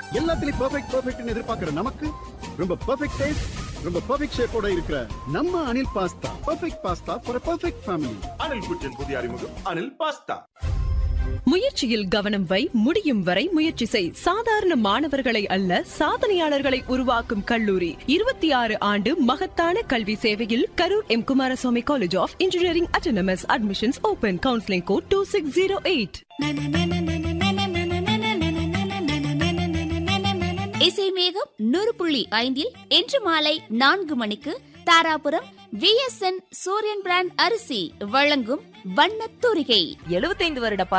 எல்லாத்துலயும் பெர்ஃபெக்ட் பெர்ஃபெக்ட்னு எதிர்பார்க்கிற நமக்கு ரொம்ப பெர்ஃபெக்ட் டேஸ்ட் ரொம்ப பெர்ஃபெக்ட் ஷேப்போட இருக்கிற நம்ம Anil pasta perfect pasta for perfect family Anil kitchen புதிய அறிமுகம் அனில் பாஸ்தா முயற்சியில் கவனம் வை முடியும் வரை முயற்சி செய் சாதாரண மாணவர்களை அல்ல சாதனையாளர்களை உருவாக்கும் கல்லூரி இருபத்தி ஆறு ஆண்டு மகத்தான கல்வி சேவையில் Karur M Kumaraswamy college of engineering autonomous admissions open counselling code two six zero eight இசை மேகம் நூறு புள்ளி ஐந்தில் இன்று மாலை நான்கு மணிக்கு தாராபுரம் விஎஸ்என் சூரியன் பிராண்ட் அரிசி வழங்கும் வண்ணத் தூரிகை எழுபத்தைந்து வருட